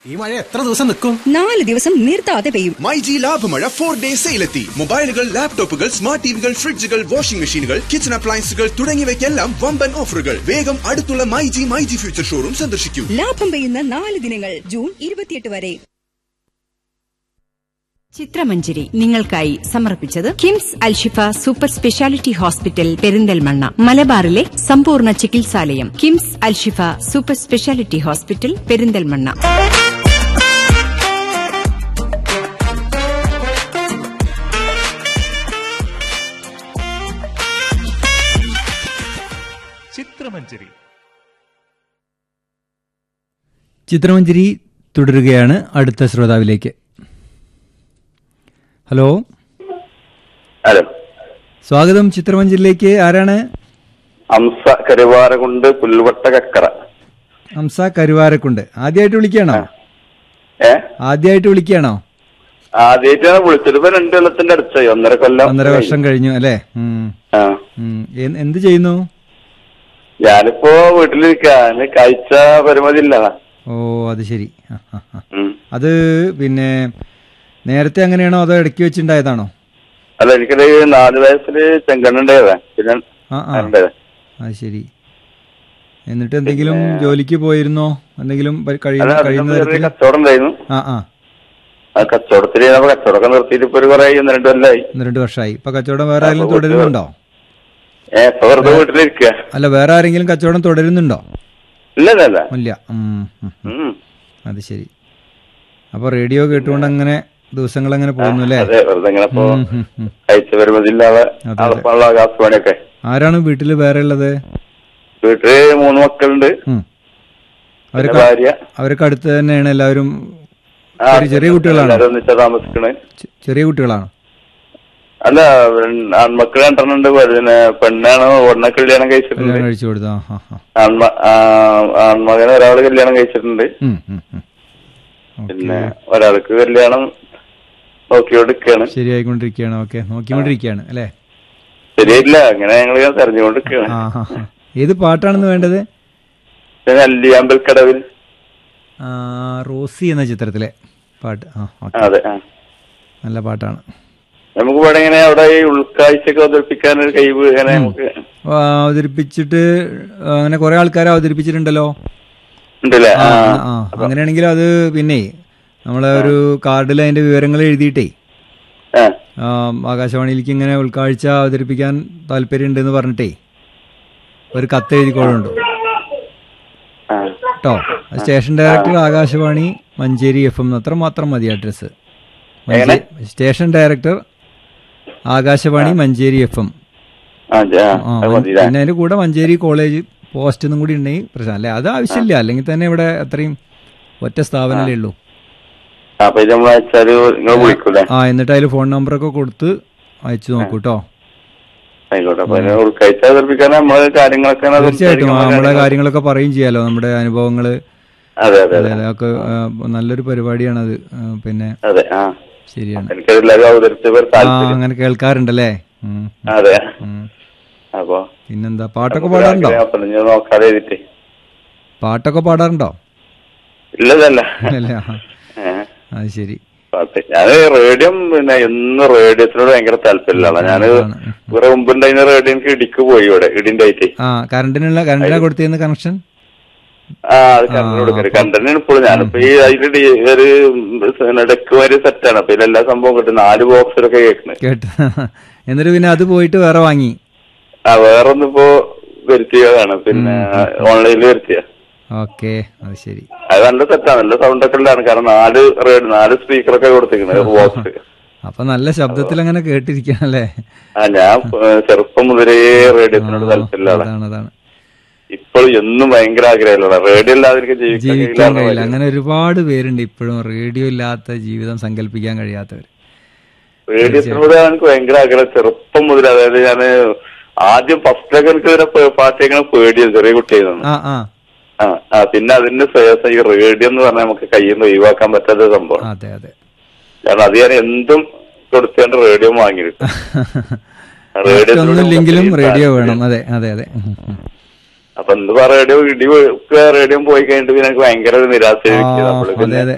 ഈ മഴ എത്ര ദിവസം നിൽക്കും നാല് ദിവസം നിർത്താതെ പെയ്യും മൈജി ലാഭമഴ ഫോർ ഡേ സെയിലെത്തി മൊബൈലുകൾ ലാപ്ടോപ്പുകൾ സ്മാർട്ട് ടിവികൾ ഫ്രിഡ്ജുകൾ വാഷിംഗ് മെഷീനുകൾ കിച്ചൺ അപ്ലയൻസുകൾ തുടങ്ങിയവയ്ക്കെല്ലാം വമ്പൻ ഓഫറുകൾ വേഗം അടുത്തുള്ള മൈജി മൈജി ഫ്യൂച്ചർ ഷോറൂം സന്ദർശിക്കൂ ലാഭം പെയ്യുന്ന നാല് ദിനങ്ങൾ ജൂൺ ഇരുപത്തിയെട്ട് വരെ ചിത്രമഞ്ജരി നിങ്ങൾക്കായി സമർപ്പിച്ചത് KIMS Alshifa super speciality hospital Perinthalmanna മലബാറിലെ സമ്പൂർണ്ണ ചികിത്സാലയം KIMS Alshifa super speciality hospital Perinthalmanna Chithramanjari Chithramanjari തുടരുകയാണ് അടുത്ത ശ്രോതാവിലേക്ക് ഹലോ ഹലോ സ്വാഗതം ചിത്രമഞ്ജരിയിലേക്ക് ആരാണ് ഹംസ കരുവാരകുണ്ട് പുൽവട്ട കക്കറ ഹംസ കരുവാരക്കുണ്ട് ആദ്യമായിട്ട് വിളിക്കുകയാണോ ഏ ആദ്യമായിട്ട് വിളിക്കുകയാണോ ആദ്യമായിട്ടാണ് വിളിച്ചത് ഇപ്പൊ രണ്ടു കൊല്ലത്തിന്റെ അടുത്തായി ഒന്നര കൊല്ലം ഒന്നര വർഷം കഴിഞ്ഞു അല്ലേ ഉം. ആ ഉം. എ- എന്ത് ചെയ്യുന്നു ഞാനിപ്പോ വീട്ടിലിരിക്കാ കാഴ്ച പരിമിതി ഇല്ല ഓ അത് ശരി ആ, ആ, ആ. ഉം. അത് പിന്നെ നേരത്തെ അങ്ങനെയാണോ അതോ ഇടയ്ക്ക് വെച്ചുണ്ടായതാണോ അല്ല എനിക്കൊരു നാല് വയസ്സില് ചെങ്കണ്ണുണ്ടായതാ പിന്നെ ആ ആ ഉണ്ടായതാ അത് ശരി എന്നിട്ട് എന്തെങ്കിലും ജോലിക്ക് പോയിരുന്നോ എന്തെങ്കിലും പ- അല്ല കഴിയുന്ന കഴിയുന്ന അതിനകത്ത് ചെറിയ തരത്തിൽ കച്ചവടം ഉണ്ടായിരുന്നു ആ ആ ആ കച്ചവടത്തില് നമ്മൾ കച്ചവടമൊക്കെ നിർത്തിയിട്ട് ഇപ്പൊ ഒരു കുറെ ഒന്ന് രണ്ടു കൊല്ലായി ഒന്ന് രണ്ട് വർഷമായി ഇപ്പൊ കച്ചവടം വേറെ ആരെങ്കിലും അപ്പൊ വീട്ടില് തുടരുന്നുണ്ടോ ഏ ഇപ്പൊ വെറുതെ വീട്ടിലിരിക്കുക അല്ല വേറെ ആരെങ്കിലും കച്ചവടം തുടരുന്നുണ്ടോ ഇല്ല ഇല്ല ഇല്ല ഇല്ല ഉം, ഉം, ഉം. ഉം. അത് ശരി അപ്പൊ റേഡിയോ കേട്ടുകൊണ്ട് അങ്ങനെ ദിവസങ്ങൾ അങ്ങനെ പോകുന്നു അല്ലേ അതെ വെറുതെ ഇങ്ങനെ ഇപ്പൊ ഉം, ഉം, ഉം. കാഴ്ച പരിമിതി ഇല്ലാതെ അതെ. അളപ്പമുള്ള ആകാശവാണിയൊക്കെ ആരാണ് വീട്ടില് വേറെ ഉള്ളത് വീട്ടില് മൂന്ന് മക്കളുണ്ട് ഉം. പിന്നെ അവരൊക്കെ ഭാര്യ അവരൊക്കെ അടുത്ത് തന്നെയാണ് എല്ലാവരും ആ, ചെറിയ- ചെറിയ കുട്ടികളാണോ എല്ലാവരും ഒന്നിച്ചാ താമസിക്കണേ ചെ- ചെറിയ കുട്ടികളാണോ അല്ല രണ്ട് ആൺമക്കൾ രണ്ടെണ്ണം ഉണ്ട് പിന്നെ പെണ്ണാണ് ഒരെണ്ണ കല്യാണം കഴിച്ചിട്ടുണ്ട് കല്യാണം കഴിച്ചു കൊടുത്തു ആ ആ ആ ആൺമ ആ, ആൺമകനെ ഒരാള് കല്യാണം കഴിച്ചിട്ടുണ്ട് ഉം, ഉം, ഉം. ഓക്കേ. പിന്നെ ഒരാൾക്ക് കല്യാണം നോക്കിയോണ്ടിരിക്കാണ് ശരിയായിക്കൊണ്ടിരിക്കുകയാണ് ഓക്കെ നോക്കിക്കൊണ്ടിരിക്കുകയാണ് അല്ലേ ശരിയില്ല അങ്ങനെ ഞങ്ങൾ തെരഞ്ഞുകൊണ്ടിരിക്കാണ് ആ ആ ആ. ഏത് പാട്ടാണെന്ന് വേണ്ടത് പിന്നെ അല്ലിയാമ്പൽ കടവിൽ ആ, റോസി എന്ന ചിത്രത്തിലെ പാട്ട് ആ ഓക്കെ അതെ ആ നല്ല പാട്ടാണ് നമുക്ക് ഇവിടെ ഇങ്ങനെ അവിടെ ഈ ഉൾക്കാഴ്ചയൊക്കെ അവതരിപ്പിക്കാൻ ഒരു കഴിവ് ഇങ്ങനെ നമുക്ക് ആ, അവതരിപ്പിച്ചിട്ട് ആ, അങ്ങനെ കുറെ ആൾക്കാരെ അവതരിപ്പിച്ചിട്ടുണ്ടല്ലോ ഉണ്ടല്ലേ ആ, ആ ആ അങ്ങനെയാണെങ്കിൽ അത് പിന്നെ നമ്മളെ ഒരു കാർഡിൽ അതിന്റെ വിവരങ്ങൾ എഴുതിയിട്ടേ ആ ആ, ആകാശവാണിയിലേക്ക് ഇങ്ങനെ ഉൾക്കാഴ്ച അവതരിപ്പിക്കാൻ താല്പര്യമുണ്ടെന്ന് പറഞ്ഞിട്ടേ ഒരു കത്ത് എഴുതിക്കോളുണ്ടോ ആ കേട്ടോ station director Akashvani Manjeri F M അത്ര മാത്രം മതി അഡ്രസ് എങ്ങനെ? Station director Akashvani Manjeri F M ആ ആ, അത് മതി അല്ലേ? പിന്നെ അതിന്റെ കൂടെ മഞ്ചേരി കോളേജ് പോസ്റ്റ് എന്നും കൂടി ഉണ്ടെങ്കിൽ പ്രശ്നം അല്ലെ അത് ആവശ്യമില്ല അല്ലെങ്കിൽ തന്നെ ഇവിടെ അത്രയും ഒറ്റ സ്ഥാപനമല്ലേ ഉള്ളൂ ആ, അപ്പൊ ഇത് നമ്മൾ അയച്ചാല് നിങ്ങൾ വിളിക്കൂലേ ആ എന്നിട്ട് അതിൽ ഫോൺ നമ്പറൊക്കെ കൊടുത്ത് അയച്ചു നോക്കൂ കേട്ടോ ആയിക്കോട്ടെ അപ്പൊ അതിനെ ഉൾക്കാഴ്ച അവതരിപ്പിക്കാൻ നമ്മളെ കാര്യങ്ങളൊക്കെ ഒന്ന് തീർച്ചയായിട്ടും ആ, സംസാരിക്കണം. നമ്മുടെ കാര്യങ്ങളൊക്കെ പറയും ചെയ്യാലോ നമ്മുടെ അനുഭവങ്ങള് അതെ അതെ അതെ അതെ അതെ ഒക്കെ ആ, നല്ലൊരു പരിപാടിയാണത് ആ, പിന്നെ അതെ ആ ശരിയാണ് എനിക്കതെല്ലാവരും അവതരിച്ചവർ ആ താല്പര്യം അങ്ങനെ കേൾക്കാറുണ്ടല്ലേ ഉം, അതെ ഉം. അപ്പൊ പിന്നെന്താ പാട്ടൊക്കെ പാടാറുണ്ടോ അപ്പൊ ഞാൻ നോക്കാതെ എഴുതിട്ട് പാട്ടൊക്കെ പാടാറുണ്ടോ ഇല്ലതല്ല അല്ലേ ആ, ഏ, അത് ശരി പാട്ട് ഞാന് റേഡിയോ പിന്നെ എന്നും റേഡിയോത്തിനോട് ഭയങ്കര താല്പര്യമില്ല ഞാന് ആണ്. കുറെ മുമ്പുണ്ടായിരുന്ന റേഡിയോ എനിക്ക് ഇടിക്ക് പോയി ഇവിടെ ഇടിന്റെ ആയിട്ട് ആ കറണ്ടിനുള്ള കറണ്ടിനാ കൊടുത്തിരുന്ന കണക്ഷൻ ആ അത് കണ്ടു കൊടുക്കരുത് കണ്ടനാണ് ഇപ്പോഴും ഞാനിപ്പോ ഈ അതില് ഡി- ഒരു പിന്നെ ഡെക്ക് വരെ സെറ്റാണ് അപ്പൊ ഇതിൽ എല്ലാ സംഭവം കിട്ടും നാല് ബോക്സിലൊക്കെ കേൾക്കുന്നത് കേട്ട് എന്നിട്ട് പിന്നെ അത് പോയിട്ട് വേറെ വാങ്ങി ആ വേറൊന്നിപ്പോ വരുത്തിയതാണ് പിന്നെ ഓൺലൈനിൽ വരുത്തിയ ഓക്കെ അത് ശരി അത് നല്ല സെറ്റാണ് നല്ല സൗണ്ട് ഒക്കെ ഉള്ളതാണ് കാരണം നാല് റേഡ് നാല് സ്പീക്കറൊക്കെ കൊടുത്തിരിക്കുന്നത് ബോക്സ് അപ്പൊ നല്ല ശബ്ദത്തിൽ അങ്ങനെ കേട്ടിരിക്കണല്ലേ ആ ഞാൻ ഏ, ചെറുപ്പം മുതലേ റേഡിയോത്തിനോട് താല്പര്യമില്ല അതാണ് അതാണ് ഇപ്പോൾ എന്നും ഭയങ്കര ആഗ്രഹമല്ല റേഡിയോ ഇല്ലാതെ എനിക്ക് ജീവിക്കാൻ ജീവിക്കാൻ കഴിയില്ല കഴിയില്ല അങ്ങനെ ഒരുപാട് പേരുണ്ട് ഇപ്പോഴും റേഡിയോ ഇല്ലാത്ത ജീവിതം സങ്കല്പിക്കാൻ കഴിയാത്തവർ റേഡിയോത്തിനോട് എനിക്ക് ഭയങ്കര ആഗ്രഹം ചെറുപ്പം മുതൽ അതായത് ഞാൻ ആദ്യം ഫസ്റ്റിലൊക്കെ എനിക്ക് ഇതിനെ പേ- പാട്ട് കേൾക്കണ പേടിയത് ചെറിയ കുട്ടിയായിരുന്നു ആ ആ ആ ആ പിന്നെ അതിന്റെ ശേഷം ഈ റേഡിയോ എന്ന് പറഞ്ഞാൽ നമുക്ക് കയ്യിൽ നിന്ന് ഒഴിവാക്കാൻ പറ്റാത്ത സംഭവം അതെ അതെ കാരണം അത് ഞാൻ എന്തും കൊടുത്തേണ്ട റേഡിയോ വാങ്ങിയിരുന്നു റേഡിയോത്തിനോട് ഒന്നുമില്ലെങ്കിലും നമുക്ക് റേഡിയോ താല്പര്യം. വേണം അതെ അതെ അതെ ഉം, ഉം. അപ്പൊ എന്ത് പറയാ റേഡിയോ ഇടി റേഡിയോ പോയി കഴിഞ്ഞിട്ട് പിന്നെ എനിക്ക് ഭയങ്കര ഒരു നിരാശ ആ, അതെ അതെ